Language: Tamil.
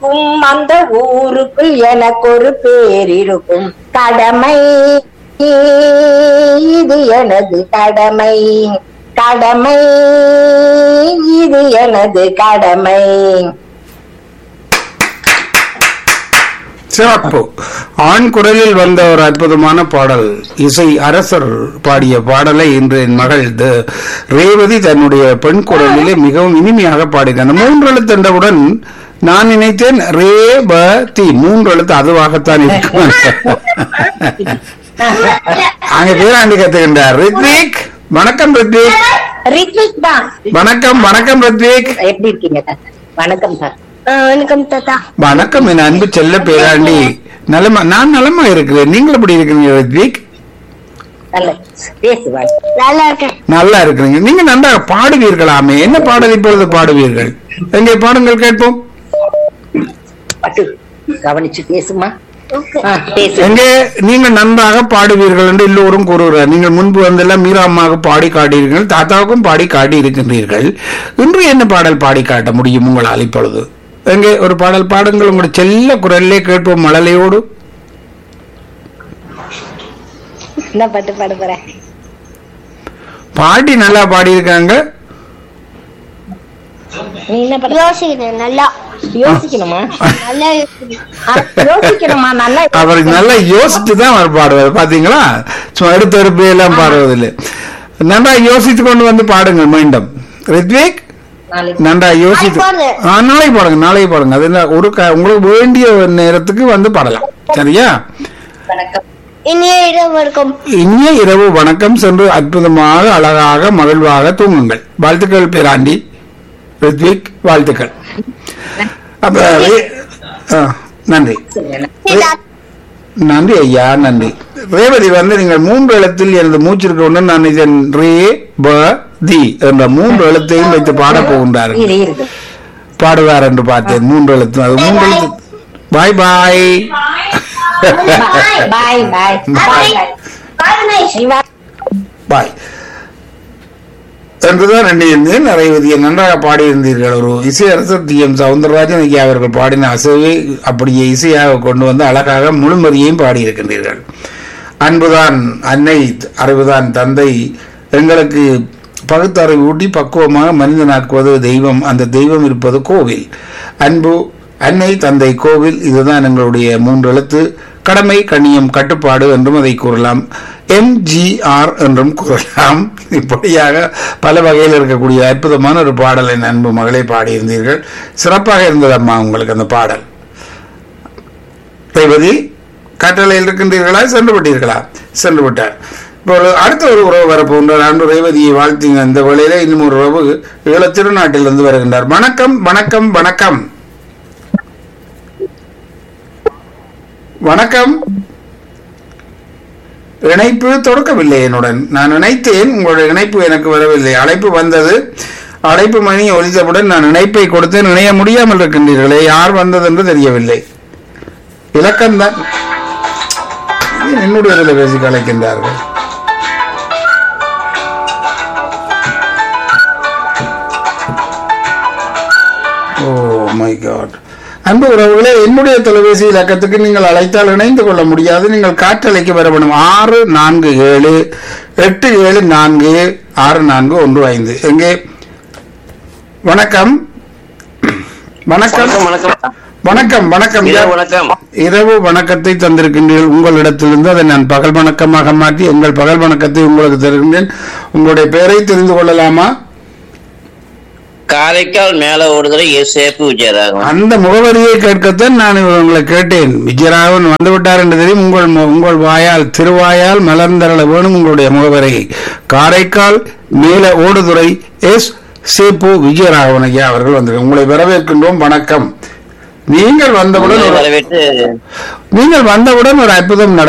இருக்கும் அந்த ஊருக்குள் எனக்கு ஒரு பேர் இருக்கும் கடமை இது எனது கடமை கடமை இது எனது கடமை சிறப்பு ஆண் குரலில் வந்த ஒரு அற்புதமான பாடல் இசை அரசர் பாடிய பாடலை இன்று என் மகள் த- ரேவதி தன்னுடைய பெண் குரலிலே மிகவும் இனிமையாக பாடினார் மூன்று எழுத்தண்டவுடன் நான் நினைத்தேன் ரேவதி மூன்று எழுத்து அதுவாகத்தான் இருக்கும் அங்க பேராண்டி கத்துகின்றார் ரித்விக் வணக்கம் ரித்விக் ரித்விக் தான் வணக்கம் வணக்கம் ரித்விக் எப்படி இருக்கீங்க தாத்தா வணக்கம் சார் வணக்கம் தாத்தா வணக்கம் என் அன்பு செல்ல பேராண்டி நலமா நான் நலமா இருக்கிறேன் நீங்கள் எப்படி இருக்கிறீங்க ரித்விக் நல்ல பேசுவாள் நல்லா இருக்கேன் நல்லா இருக்கிறீங்க நீங்க நன்றாக பாடுவீர்களாமே என்ன பாடல் இப்பொழுது பாடுவீர்கள் எங்கே பாடுங்கள் கேட்போம் பட்டு கவனிச்சு பேசுமா ஆ, பேசு எங்கே நீங்க நன்றாக பாடுவீர்கள் என்று எல்லோரும் கூறுகிறார் நீங்கள் முன்பு வந்தெல்லாம் மீரா அம்மாவுக்கு பாடி காட்டியிருக்கீர்கள் தாத்தாவுக்கும் பாடி காட்டி இருக்கின்றீர்கள் இன்று என்ன பாடல் பாடி காட்ட முடியும் உங்களால் இப்பொழுது எங்கே ஒரு பாடல் பாடுங்கள் உங்களுடைய செல்ல குரல்லே கேட்போம் மழலையோடு என்ன பாட்டு பாட போறேன் பாட்டி நல்லா பாடியிருக்காங்க நீ என்ன பாட யோசிக்கிறேன் நல்லா யோசிக்கணுமா நல்லா யோசிக்கிறேன் ஆ, யோசிக்கணுமா நல்லா அவருக்கு நல்லா யோசிச்சு தான் அவர் பாடுவார் பாத்தீங்களா சும்மா எடுத்த எடுப்பு எல்லாம் பாடுவதில்லை நன்றா யோசித்து கொண்டு வந்து பாடுங்க மீண்டும் ரித்விக் நாளைக்கு நன்றா யோசித்து நாளைக்கு பாடுங்க. ஆ, நாளைக்கு பாடுங்க நாளைக்கு பாடுங்க அது என்ன, ஒரு க- உங்களுக்கு வேண்டிய ஒரு நேரத்துக்கு வந்து பாடலாம் சரியா வணக்கம் இனிய இடம் இருக்கும் இனிய இரவு வணக்கம் சென்று அற்புதமாக அழகாக மகிழ்வாக தூங்குங்கள் வாழ்த்துக்கள் பேராண்டி ரித்விக் வாழ்த்துக்கள் அப்ப ரே- ஆ, நன்றி நன்றி ஐயா நன்றி ரேவதி வந்து நீங்கள் மூன்று எழுத்தில் எனது மூச்சிற்கு ஒன்று நான் இதன் ரே ப தி என்ற மூன்று எழுத்தையும் வைத்து பாடப் போகின்றார்கள் இரு இருக்கு பாடுவார் என்று பார்த்தேன் மூன்று எழுத்து அது மூன்று எழுத்து பாய் பாய் பாய் பாய் பாய் சிவா பாய் என்றுதான் எண்ணியிருந்தேன் ரேவதியை நன்றாக பாடியிருந்தீர்கள் ஒரு இசையரசர் டி எம் சவுந்தரராஜன் ஐயா அவர்கள் பாடின அசைவை அப்படியே இசையாக கொண்டு வந்து அழகாக முழுமதியையும் பாடியிருக்கின்றீர்கள் அன்புதான் அன்னை அறிவுதான் தந்தை எங்களுக்கு பகுத்தறிவு ஊட்டி பக்குவமாக மனிதனாக்குவது தெய்வம் அந்த தெய்வம் இருப்பது கோவில் அன்பு அன்னை தந்தை கோவில் இதுதான் எங்களுடைய மூன்று எழுத்து கடமை கண்ணியம் கட்டுப்பாடு என்றும் அதை கூறலாம் எம்ஜிஆர் என்றும் கூறலாம் இப்படியாக பல வகையில் இருக்கக்கூடிய அற்புதமான ஒரு பாடலை அன்பு மகளை பாடியிருந்தீர்கள் சிறப்பாக இருந்தது அம்மா உங்களுக்கு அந்த பாடல் ரேவதி கட்டளையில் இருக்கின்றீர்களா சென்று விட்டீர்களா சென்று விட்டார் இப்போ ஒரு அடுத்த ஒரு உறவு வரப்போகின்றார் அன்று ரேவதியை வாழ்த்திங்க இந்த வேளையில இன்னும் ஒரு உறவு ஈழ திருநாட்டிலிருந்து வருகின்றார் வணக்கம் வணக்கம் வணக்கம் வணக்கம் இணைப்பு தொடக்கவில்லை என்னுடன் நான் நினைத்தேன் உங்களுடைய இணைப்பு எனக்கு வரவில்லை அழைப்பு வந்தது அழைப்பு மணி ஒலித்தவுடன் நான் இணைப்பை கொடுத்தேன் இணைய முடியாமல் இருக்கின்றீர்களே யார் வந்தது என்று தெரியவில்லை இலக்கம்தான் ஏன் என்னுடைய தொலைபேசிக்கு அழைக்கின்றார்கள் ஓ மை காட் அன்பு உறவுகளே என்னுடைய தொலைபேசி இலக்கத்துக்கு நீங்கள் அழைத்தால் இணைந்து கொள்ள முடியாது நீங்கள் காற்றலைக்கு வர வேண்டும் ஆறு நான்கு ஏழு எட்டு ஏழு நான்கு ஆறு நான்கு ஒன்று ஐந்து எங்கே வணக்கம் வணக்கம் வணக்கம் வணக்கம் வணக்கம் வணக்கம் இரவு வணக்கம் இரவு வணக்கத்தை தந்திருக்கின்றீர்கள் உங்களிடத்திலிருந்து அதை நான் பகல் வணக்கமாக மாற்றி எங்கள் பகல் வணக்கத்தை உங்களுக்கு தருகின்றேன் உங்களுடைய பெயரை தெரிந்து கொள்ளலாமா காரைக்கால் மேல ஓடுதலை சேப்பு விஜயராகவன் அந்த முகவரியை கேட்கத்தான் நான் உங்களை கேட்டேன் விஜயராகவன் வந்து விட்டார் என்று தெரியும் உங்கள் மு- உங்கள் வாயால் திருவாயால் மலர்ந்தரள வேணும் உங்களுடைய முகவரி காரைக்கால் மேல ஓடுதுறை எஸ் சேப்பு விஜயராகவன் ஐயா அவர்கள் வந்திருக்காங்க உங்களை வரவேற்கின்றோம் வணக்கம் நீங்கள் வந்தவுடன் உங்களை ஒரு- வரவேற்று நீங்கள் வந்தவுடன் ஒரு அற்புதம் நட